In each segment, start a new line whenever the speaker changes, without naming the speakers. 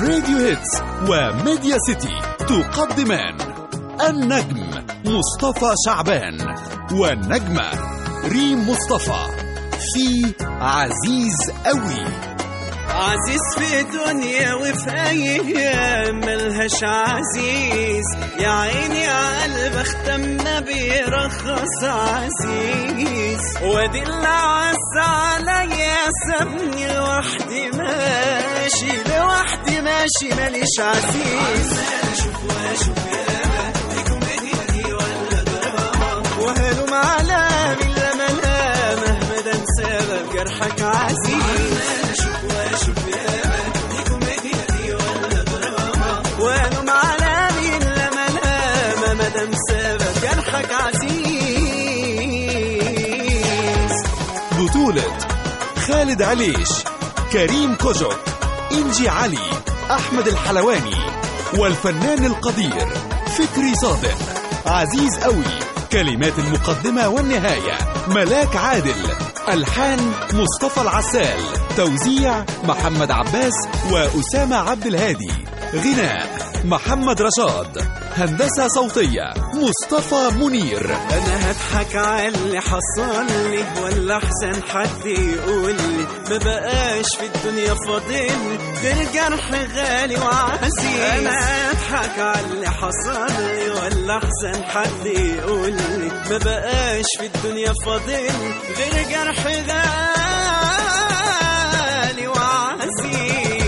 راديو هيتس وميديا سيتي تقدمان النجم مصطفى شعبان والنجمة ريم مصطفى في عزيز قوي
عزيز في دنيا وفي ايام ملهاش عزيز يا عيني عقلب اختم ما بيرخص عزيز وادي اللي عز عليا سابني لوحدي ماشي لوحدي ماشي ماليش عزيز وهلم على من لما لا مهما ده سبب جرحك عزيز وهلم على من لما لا مهما ده سبب جرحك عزيز
بطولة خالد عليش كريم كوجك إنجي علي أحمد الحلواني والفنان القدير فكري صادق عزيز قوي كلمات المقدمة والنهاية ملاك عادل ألحان مصطفى العسال توزيع محمد عباس وأسامة عبد الهادي غناء محمد رشاد هندسة صوتية مصطفى منير
انا هضحك على اللي حصل لي ولا احسن حد يقول لي ما بقاش في الدنيا فاضل غير جرح غالي وعزيز انا هضحك على اللي حصل لي ولا احسن حد يقول لي ما بقاش في الدنيا فاضل غير جرح غالي وعزيز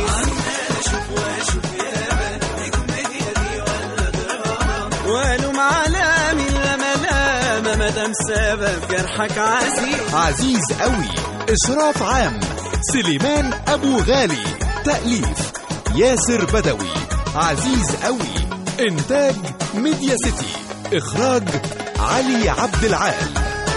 والوم على من لما لام مدام سبب جرحك عزيز
عزيز قوي إشراف عام سليمان أبو غالي تأليف ياسر بدوي عزيز قوي إنتاج ميديا سيتي إخراج علي عبد العال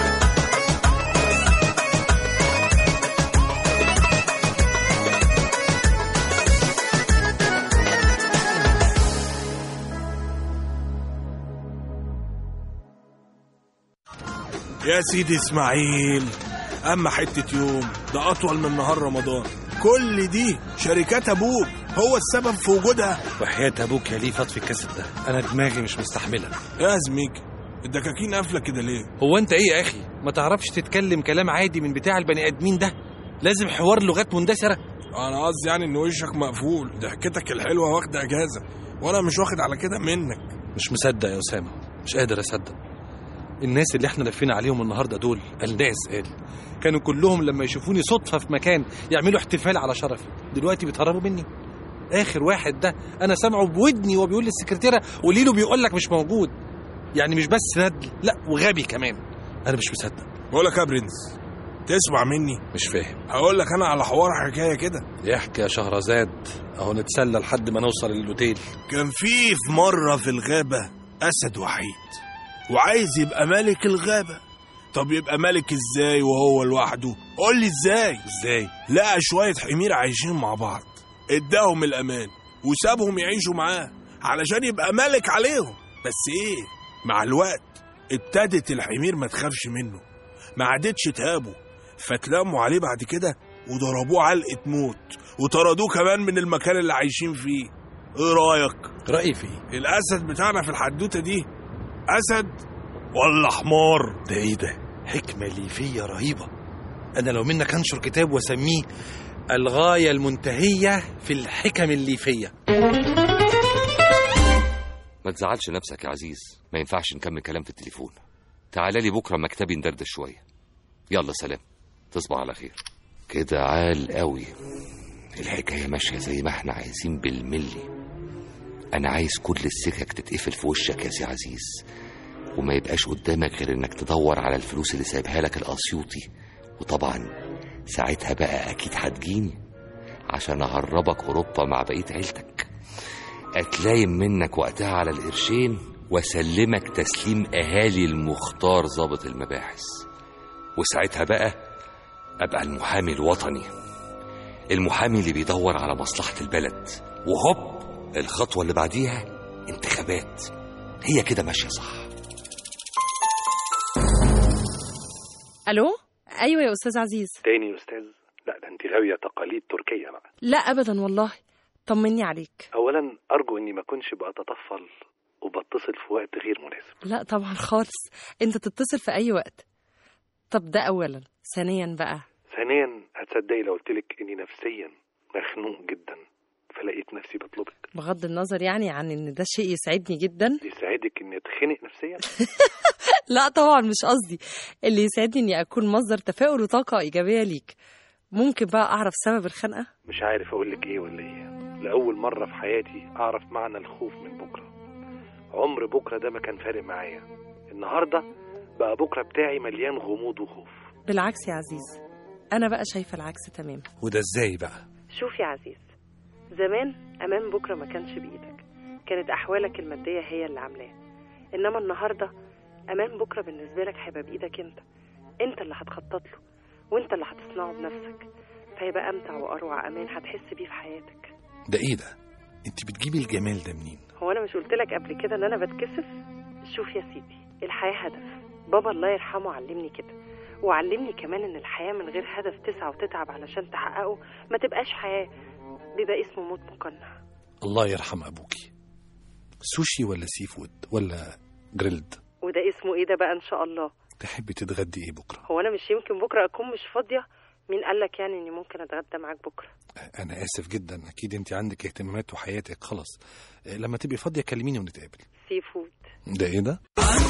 يا سيدي اسماعيل اما حتة يوم ده اطول من نهار رمضان كل دي شركات ابوك هو السبب في وجودها
وحياة ابوك يا ليه فاض في الكاسيت ده انا دماغي مش مستحمله
يا زميك الدكاكين قافله كده ليه
هو انت ايه يا اخي ما تعرفش تتكلم كلام عادي من بتاع البني ادمين ده لازم حوار لغات مندثره
انا قصدي يعني ان وشك مقفول ضحكتك الحلوه واخده اجازه وانا مش واخد على كده منك
مش مصدق يا اسامه مش قادر اصدق الناس اللي احنا لفينا عليهم النهارده دول الناس قال كانوا كلهم لما يشوفوني صدفه في مكان يعملوا احتفال على شرفي دلوقتي بيتهربوا مني اخر واحد ده انا سامعه بودني وهو بيقول للسكرتيره قولي له بيقول لك مش موجود يعني مش بس ندل لا وغبي كمان انا مش مصدق
بقول لك يا برنس تسمع مني
مش فاهم
هقول لك انا على حوار حكايه كده
يحكي يا شهرزاد اهو نتسلى لحد ما نوصل للاوتيل
كان في في مره في الغابه اسد وحيد وعايز يبقى ملك الغابه طب يبقى ملك ازاي وهو لوحده قول لي ازاي
ازاي
لقى شويه حمير عايشين مع بعض اداهم الامان وسابهم يعيشوا معاه علشان يبقى ملك عليهم بس ايه مع الوقت ابتدت الحمير ما تخافش منه ما عادتش تهابه فتلموا عليه بعد كده وضربوه علقه موت وطردوه كمان من المكان اللي عايشين فيه ايه رايك
رايي في ايه
الاسد بتاعنا في الحدوته دي اسد ولا حمار
ده ايه ده حكمه ليفيه رهيبه انا لو منك هنشر كتاب واسميه الغايه المنتهيه في الحكم الليفيه
ما تزعلش نفسك يا عزيز ما ينفعش نكمل كلام في التليفون تعال لي بكره مكتبي ندردش شويه يلا سلام تصبح على خير كده عال قوي الحكايه ماشيه زي ما احنا عايزين بالملي انا عايز كل السكك تتقفل في وشك يا سي عزيز وما يبقاش قدامك غير انك تدور على الفلوس اللي سايبها لك الاسيوطي وطبعا ساعتها بقى اكيد هتجيني عشان اهربك اوروبا مع بقيه عيلتك اتلايم منك وقتها على القرشين واسلمك تسليم اهالي المختار ضابط المباحث وساعتها بقى ابقى المحامي الوطني المحامي اللي بيدور على مصلحه البلد وهوب الخطوه اللي بعديها انتخابات هي كده ماشيه صح
الو ايوه يا استاذ عزيز
تاني يا استاذ لا ده انت غاويه تقاليد تركيه بقى
لا ابدا والله طمني عليك
اولا ارجو اني ما اكونش بتطفل وبتصل في وقت غير مناسب
لا طبعا خالص انت تتصل في اي وقت طب ده اولا ثانيا بقى
ثانيا هتصدقي لو قلت لك اني نفسيا مخنوق جدا فلقيت نفسي بطلبك
بغض النظر يعني عن ان ده شيء يسعدني جدا
يساعدك اني اتخنق نفسيا
لا طبعا مش قصدي اللي يسعدني اني اكون مصدر تفاؤل وطاقه ايجابيه ليك ممكن بقى اعرف سبب الخنقه
مش عارف اقول لك ايه ولا ايه لاول مره في حياتي اعرف معنى الخوف من بكره عمر بكره ده ما كان فارق معايا النهارده بقى بكره بتاعي مليان غموض وخوف
بالعكس يا عزيز انا بقى شايفه العكس تمام
وده ازاي بقى
شوف يا عزيز زمان امان بكره ما كانش بايدك كانت احوالك الماديه هي اللي عاملاه انما النهارده امان بكره بالنسبه لك هيبقى بايدك انت انت اللي هتخطط له وانت اللي هتصنعه بنفسك فهيبقى امتع واروع امان هتحس بيه في حياتك
ده ايه ده انت بتجيبي الجمال ده منين
هو انا مش قلت لك قبل كده ان انا بتكسف شوف يا سيدي الحياه هدف بابا الله يرحمه علمني كده وعلمني كمان ان الحياه من غير هدف تسعى وتتعب علشان تحققه ما تبقاش حياه بيبقى اسمه موت مقنع
الله يرحم ابوكي سوشي ولا سي فود ولا جريلد
وده اسمه ايه ده بقى ان شاء الله
تحبي تتغدي ايه بكره
هو انا مش يمكن بكره اكون مش فاضيه مين قال لك يعني اني ممكن اتغدى معاك بكره
انا اسف جدا اكيد انت عندك اهتمامات وحياتك خلاص لما تبقي فاضيه كلميني ونتقابل
سي فود
ده ايه ده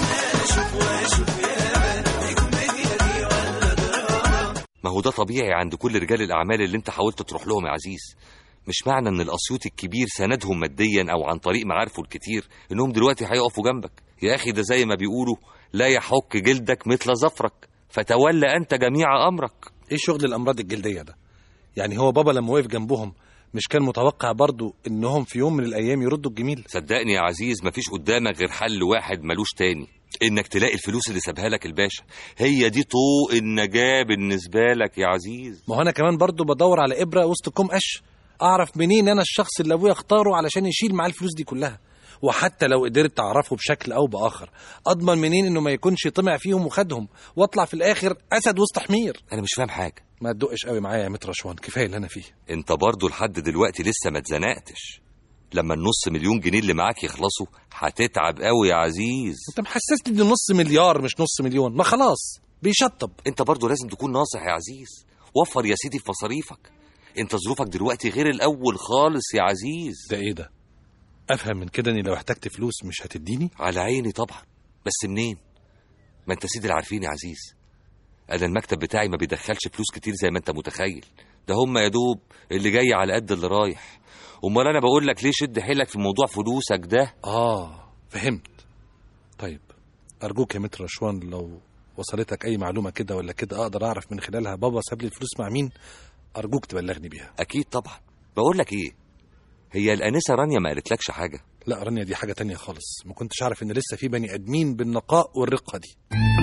ما هو ده طبيعي عند كل رجال الأعمال اللي أنت حاولت تروح لهم يا عزيز مش معنى إن الأسيوط الكبير ساندهم ماديا أو عن طريق معارفه الكتير إنهم دلوقتي هيقفوا جنبك يا أخي ده زي ما بيقولوا لا يحك جلدك مثل ظفرك فتولى أنت جميع أمرك
ايه شغل الامراض الجلديه ده يعني هو بابا لما وقف جنبهم مش كان متوقع برضو انهم في يوم من الايام يردوا الجميل
صدقني يا عزيز مفيش قدامك غير حل واحد ملوش تاني انك تلاقي الفلوس اللي سابها لك الباشا هي دي طوق النجاة بالنسبة لك يا عزيز
ما هو انا كمان برضو بدور على ابره وسط كوم قش اعرف منين انا الشخص اللي ابويا اختاره علشان يشيل معاه الفلوس دي كلها وحتى لو قدرت اعرفه بشكل او باخر اضمن منين انه ما يكونش طمع فيهم وخدهم واطلع في الاخر اسد وسط حمير
انا مش فاهم حاجة
ما تدقش قوي معايا يا متر رشوان كفايه اللي انا فيه
انت برضو لحد دلوقتي لسه ما اتزنقتش لما النص مليون جنيه اللي معاك يخلصوا هتتعب قوي يا عزيز
انت محسسني ان نص مليار مش نص مليون ما خلاص بيشطب
انت برضو لازم تكون ناصح يا عزيز وفر يا سيدي في مصاريفك انت ظروفك دلوقتي غير الاول خالص يا عزيز
ده ايه ده افهم من كده اني لو احتجت فلوس مش هتديني
على عيني طبعا بس منين ما انت سيدي العارفين يا عزيز انا المكتب بتاعي ما بيدخلش فلوس كتير زي ما انت متخيل ده هم يا دوب اللي جاي على قد اللي رايح امال انا بقول لك ليه شد حيلك في موضوع فلوسك ده
اه فهمت طيب ارجوك يا متر رشوان لو وصلتك اي معلومه كده ولا كده اقدر اعرف من خلالها بابا ساب لي الفلوس مع مين ارجوك تبلغني بيها
اكيد طبعا بقول لك ايه هي الانسه رانيا ما قالتلكش حاجه
لا رانيا دي حاجه تانية خالص ما كنتش عارف ان لسه في بني ادمين بالنقاء والرقه دي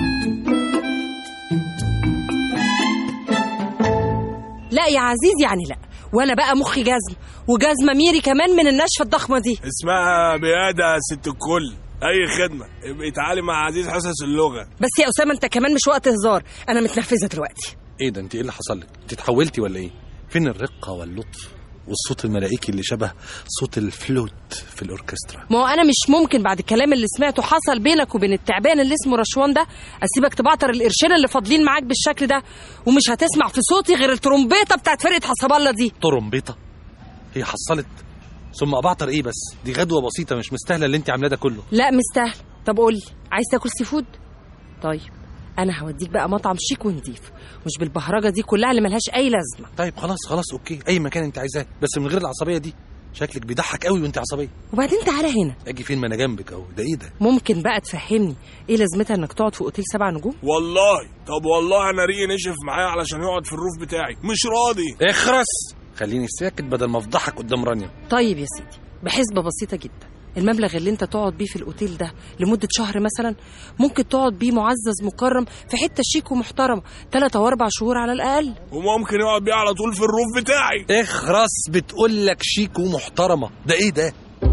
لا يا عزيز يعني لا وانا بقى مخي جزم وجزمه ميري كمان من النشفه الضخمه دي
اسمها بيادة يا ست الكل اي خدمه ابقي تعالي مع عزيز حصص اللغه
بس يا اسامه انت كمان مش وقت هزار انا متنرفزه دلوقتي
ايه ده انت ايه اللي حصل لك انت اتحولتي ولا ايه فين الرقه واللطف والصوت الملائكي اللي شبه صوت الفلوت في الاوركسترا
ما هو انا مش ممكن بعد الكلام اللي سمعته حصل بينك وبين التعبان اللي اسمه رشوان ده اسيبك تبعتر القرشين اللي فاضلين معاك بالشكل ده ومش هتسمع في صوتي غير الترومبيطه بتاعت فرقه حسب الله دي
طرمبيطه هي حصلت ثم ابعتر ايه بس دي غدوه بسيطه مش مستاهله اللي انت عاملاه ده كله
لا مستاهل طب قولي عايز تاكل سي فود طيب انا هوديك بقى مطعم شيك ونضيف مش بالبهرجه دي كلها اللي ملهاش اي لازمه
طيب خلاص خلاص اوكي اي مكان انت عايزاه بس من غير العصبيه دي شكلك بيضحك قوي وانت عصبيه
وبعدين تعالى هنا
اجي فين ما انا جنبك اهو ده ايه ده
ممكن بقى تفهمني ايه لازمتها انك تقعد في اوتيل سبع نجوم
والله طب والله انا ريقي نشف معايا علشان يقعد في الروف بتاعي مش راضي
اخرس خليني ساكت بدل ما افضحك قدام رانيا
طيب يا سيدي بحسبه بسيطه جدا المبلغ اللي انت تقعد بيه في الاوتيل ده لمده شهر مثلا ممكن تقعد بيه معزز مكرم في حته شيك ومحترمه ثلاثة او اربع شهور على الاقل
وممكن يقعد بيه على طول في الروف بتاعي
اخرس بتقول لك شيك ومحترمه ده ايه ده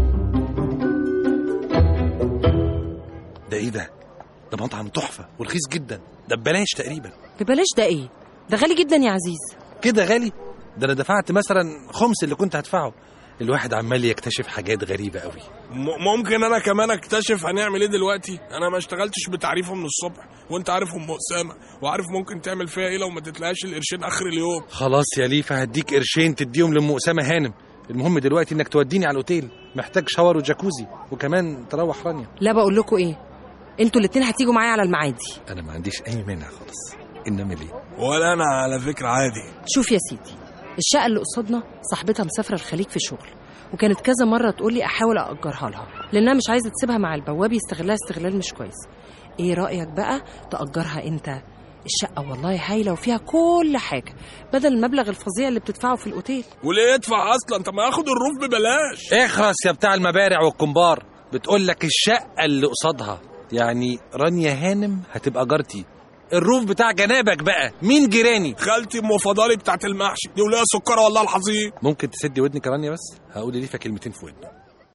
ده ايه ده ده مطعم تحفه ورخيص جدا ده ببلاش تقريبا
ببلاش ده ايه ده غالي جدا يا عزيز
كده غالي ده انا دفعت مثلا خمس اللي كنت هدفعه الواحد عمال يكتشف حاجات غريبة قوي
م- ممكن انا كمان اكتشف هنعمل ايه دلوقتي انا ما اشتغلتش بتعريفه من الصبح وانت عارف ام اسامه وعارف ممكن تعمل فيها ايه لو ما تتلهاش القرشين اخر اليوم
خلاص يا ليفا هديك قرشين تديهم لام اسامه هانم المهم دلوقتي انك توديني على الاوتيل محتاج شاور وجاكوزي وكمان تروح رانيا
لا بقول لكم ايه انتوا الاتنين هتيجوا معايا على المعادي
انا ما عنديش اي مانع خالص انما ليه
ولا انا على فكره عادي
شوف يا سيدي الشقه اللي قصادنا صاحبتها مسافره الخليج في شغل وكانت كذا مره تقول لي احاول اجرها لها لانها مش عايزه تسيبها مع البواب يستغلها استغلال مش كويس ايه رايك بقى تاجرها انت الشقه والله هايله وفيها كل حاجه بدل المبلغ الفظيع اللي بتدفعه في الاوتيل
وليه يدفع اصلا طب ما ياخد الروف ببلاش
اخرس يا بتاع المبارع والكمبار بتقول لك الشقه اللي قصادها يعني رانيا هانم هتبقى جارتي الروف بتاع جنابك بقى مين جيراني
خالتي ام فضالي بتاعت المحشي دي وليها سكر والله العظيم
ممكن تسدي ودنك يا رانيا بس هقول ليفا كلمتين في ودني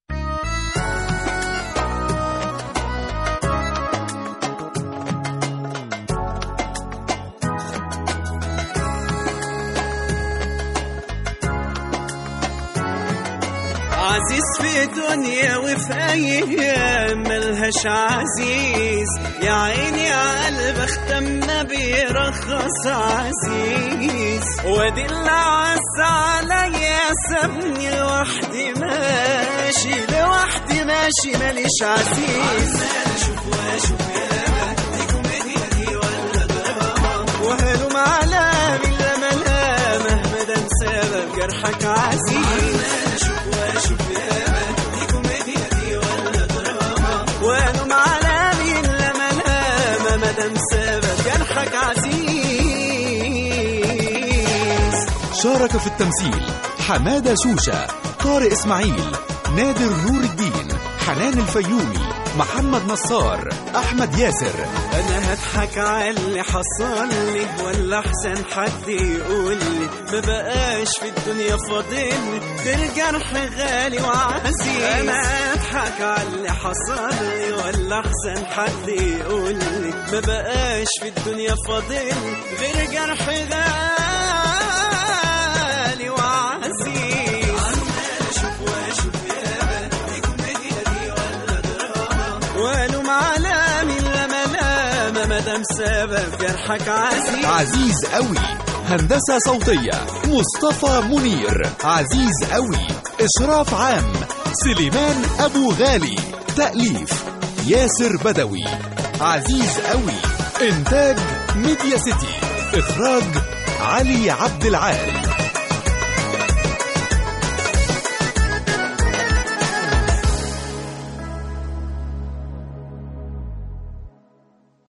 عزيز في دنيا وفي ايام ملهاش عزيز يا عيني يا قلب اختمنا بيرخص عزيز وادي اللي عز عليا سابني لوحدي ماشي لوحدي ماشي ماليش عزيز وهلم على من لما لا مهما ده سبب جرحك عزيز وهلم على من لما لا مدام سبب جرحك عزيز
شارك في التمثيل حمادة شوشة طارق إسماعيل نادر نور الدين حنان الفيومي محمد نصار أحمد ياسر
انا هضحك على اللي حصل لي ولا احسن حد يقول لي ما بقاش في الدنيا فاضل غير جرح غالي وعزيز انا هضحك على اللي حصل لي ولا احسن حد يقول لي ما بقاش في الدنيا فاضل غير جرح غالي وعزيز عمال اشوف واشوف يا دي كوميديا دي ولا دراما والوم على من لما لما مدام سبب جرحك عزيز
عزيز قوي هندسة صوتية مصطفى منير عزيز قوي إشراف عام سليمان أبو غالي تأليف ياسر بدوي عزيز قوي إنتاج ميديا سيتي إخراج علي عبد العال